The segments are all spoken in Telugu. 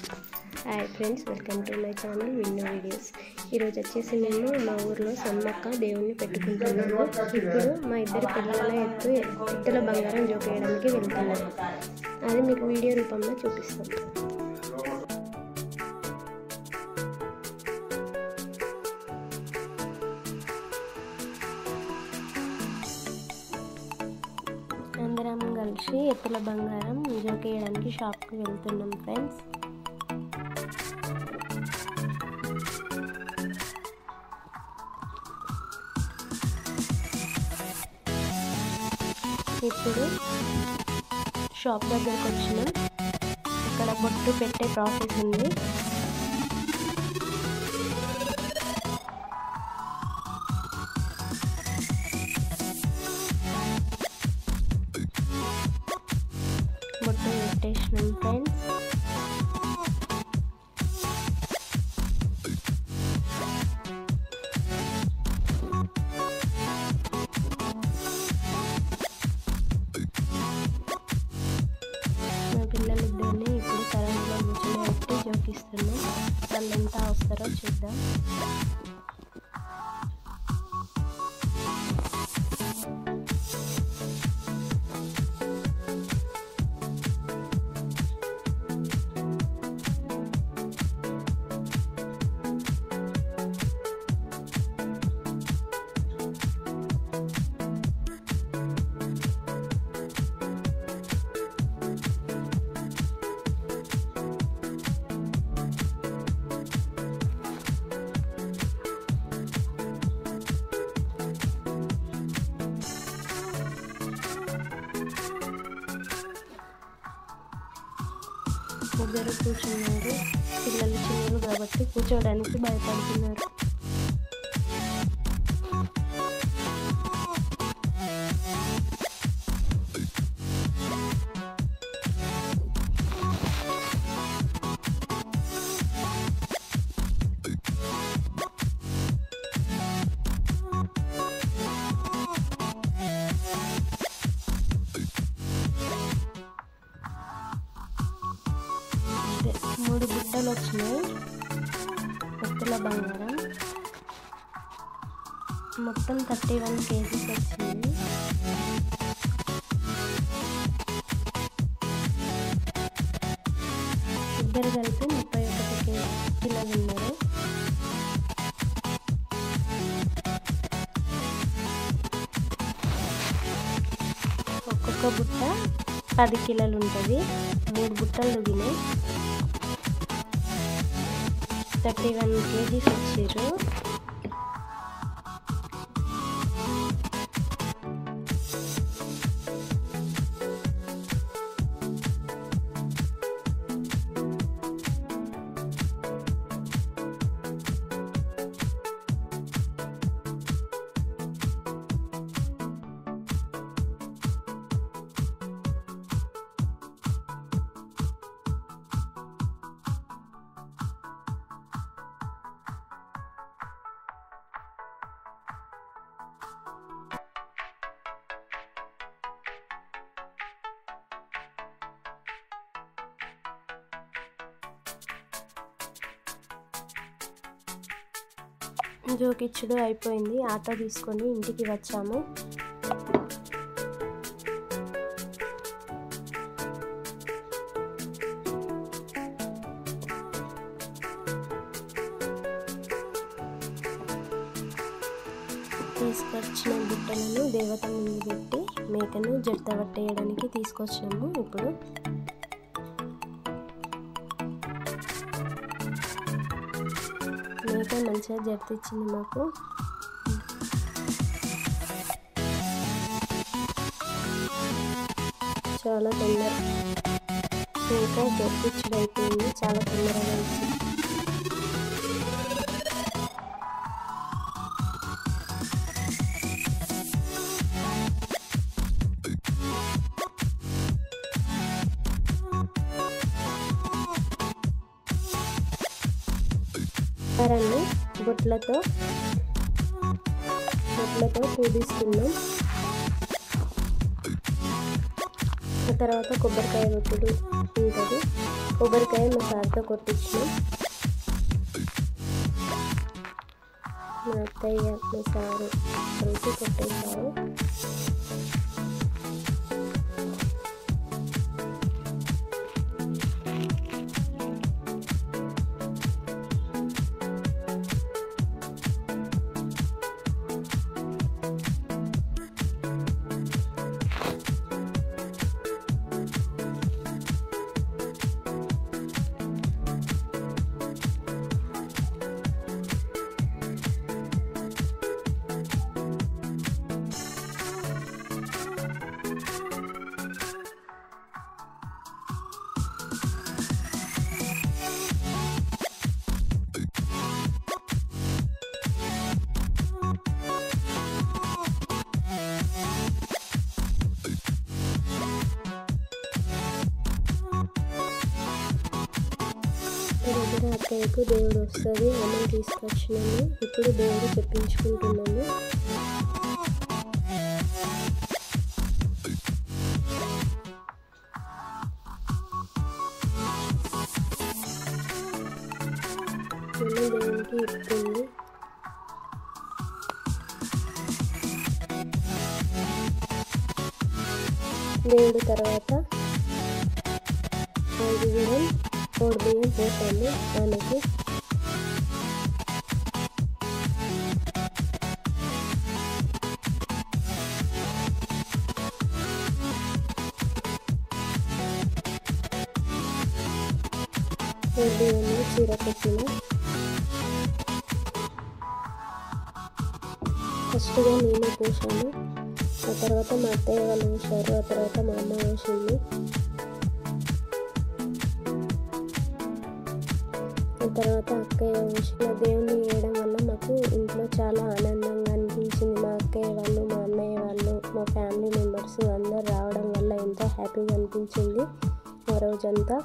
Hi friends welcome to my channel విన్నో వీడియోస్ ఈరోజు వచ్చేసి మేము మా ఊర్లో సమ్మక్క దేవుణ్ణి పెట్టుకుంటున్నాము ఇప్పుడు మా ఇద్దరి పిల్లల ఎత్తు పిట్టల బంగారం జోకేయడానికి వెళ్తున్నాము అది మీకు వీడియో రూపంలో చూపిస్తాం అందరం కలిసి ఎత్తుల బంగారం జోకేయడానికి షాప్కి వెళ్తున్నాం ఫ్రెండ్స్ ఇప్పుడు షాప్ దగ్గరకు వచ్చినాం ఇక్కడ బొట్టు పెట్టే ప్రాసెస్ ఉంది బొట్టు పెట్టేసినాం ఫ్రెండ్స్ మా పిల్లలిద్దరిని ఇప్పుడు కరెంట్లో కూర్చొని పెట్టి జోకిస్తున్నాం వాళ్ళు ఎంత వస్తారో చూద్దాం ముగ్గురు కూర్చున్నారు పిల్లలు చిన్నలు కాబట్టి కూర్చోవడానికి భయపడుతున్నారు మూడు బుట్టలు వచ్చినాయి ఎత్తుల బంగారం మొత్తం థర్టీ వన్ కేజీస్ వచ్చింది ఇద్దరు కలిపి ముప్పై ఒకటి కేజీ కిలోలు ఉన్నారు ఒక్కొక్క బుట్ట పది కిలోలు ఉంటుంది మూడు బుట్టలు దిగినాయి థర్టీ వన్ కేజీస్ వచ్చారు జోకిచ్చుడు అయిపోయింది ఆటో తీసుకొని ఇంటికి వచ్చాము తీసుకొచ్చిన బుట్టలను దేవత ముందు పెట్టి మేకను జడత పట్టేయడానికి తీసుకొచ్చాము ఇప్పుడు మేక మంచిగా జడితిచ్చింది మాకు చాలా తొందర మేక జడితిచ్చుడు అయిపోయింది చాలా తొందరగా ఇచ్చింది కరాన్ని బొట్లతో బొట్లతో పూజిస్తున్నాం ఆ తర్వాత కొబ్బరికాయ కొట్టుడు ఉంటుంది కొబ్బరికాయ మా సార్తో కొట్టించినాం మా అత్తయ్య మా సారు కలిసి కొట్టేశారు దగ్గర అత్తయ్యకు దేవుడు వస్తుంది అమ్మ తీసుకొచ్చినాము ఇప్పుడు దేవుడు చెప్పించుకుంటున్నాము అమ్మ దేవునికి ఇస్తుంది దేవుడు తర్వాత ఐదు బియ్యం మూడు బియ్యం పోసాము దానికి మూడు బియ్యంలో చీర పెట్టిన ఫస్ట్గా నేను పోసాను ఆ తర్వాత మా అత్తయ్య వాళ్ళు పోసారు ఆ తర్వాత మా అమ్మ పోసింది ఆ తర్వాత అక్కయ్య పోసిన దేవుణ్ణి వేయడం వల్ల మాకు ఇంట్లో చాలా ఆనందంగా అనిపించింది మా అక్కయ్య వాళ్ళు మా అన్నయ్య వాళ్ళు మా ఫ్యామిలీ మెంబర్స్ అందరు రావడం వల్ల ఎంతో హ్యాపీగా అనిపించింది ఆ రోజంతా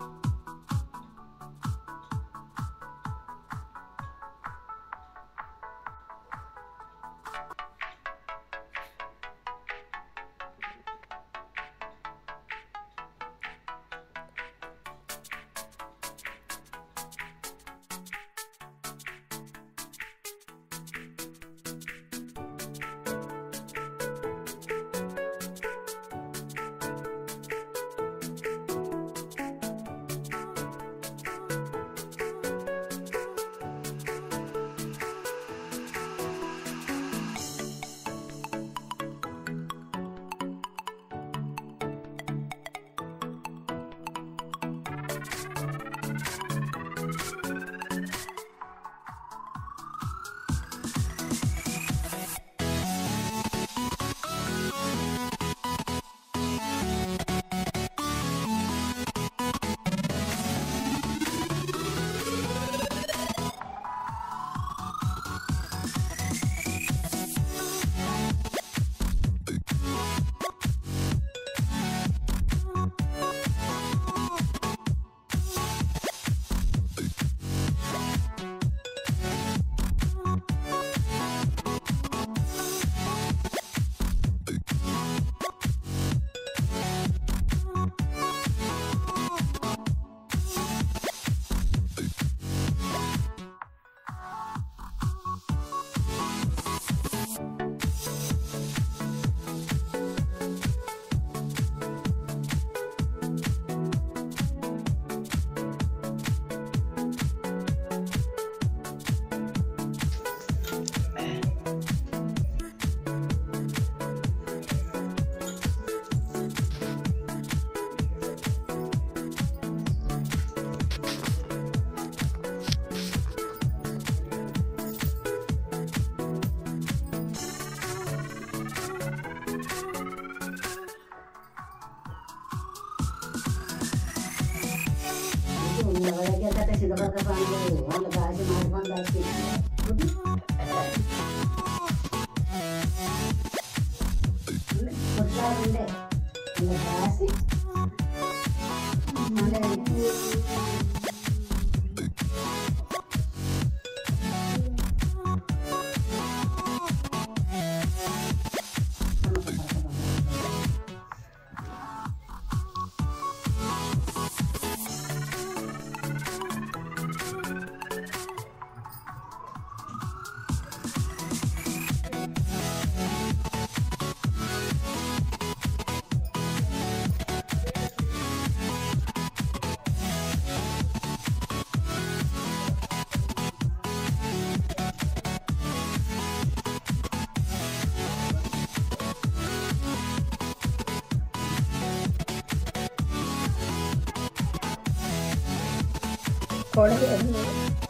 ఎవరికైతే సిద్ధపడ్డ పనులు వాళ్ళు కాసి మార్పని దాచి కొట్లాడుండే ఇలా కాసి మళ్ళీ కోడలు ఎవరు?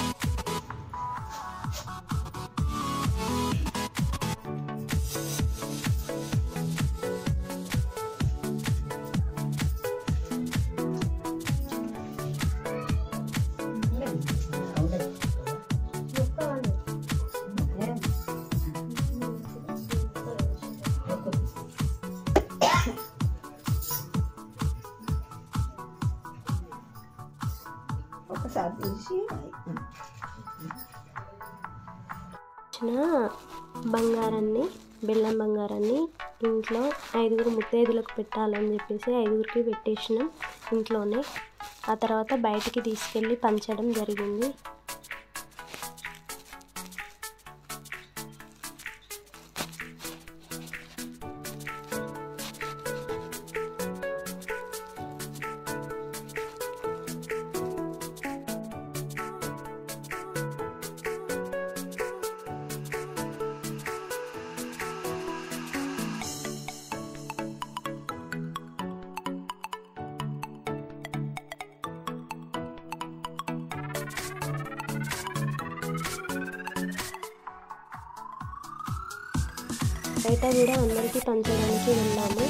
ఒకసారి తీసి వచ్చిన బంగారాన్ని బెల్లం బంగారాన్ని ఇంట్లో ఐదుగురు ముత్తైదులకు పెట్టాలని చెప్పేసి ఐదుగురికి పెట్టేసినాం ఇంట్లోనే ఆ తర్వాత బయటికి తీసుకెళ్ళి పంచడం జరిగింది బయట కూడా అందరికీ పంచడానికి వెళ్ళాము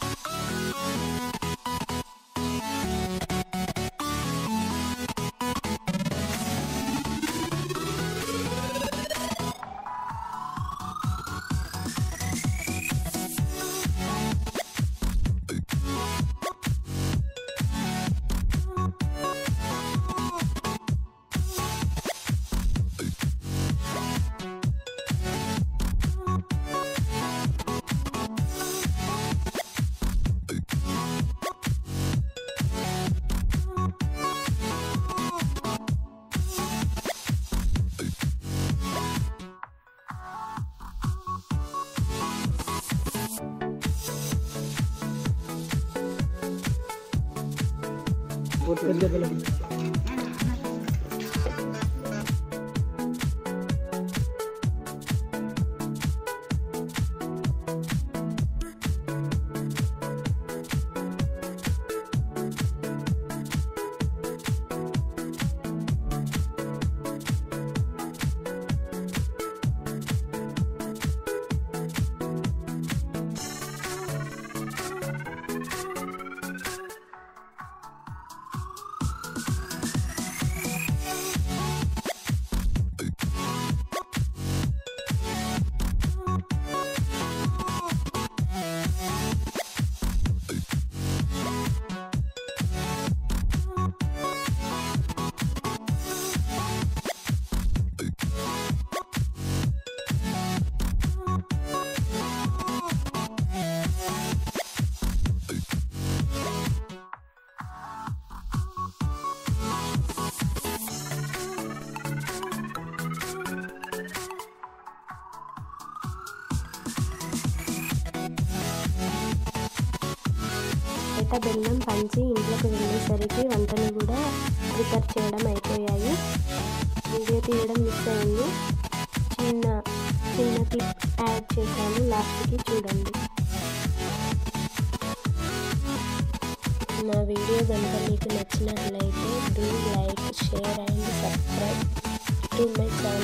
బయట బెల్లం పంచి ఇంట్లోకి వెళ్ళేసరికి వంటలు కూడా ప్రిపేర్ చేయడం అయిపోయాయి వీడియో తీయడం మిస్ అయింది చిన్న చిన్న క్లిప్ యాడ్ చేశాను లాస్ట్కి చూడండి నా వీడియో కనుక మీకు నచ్చినట్లయితే do like share and subscribe to my channel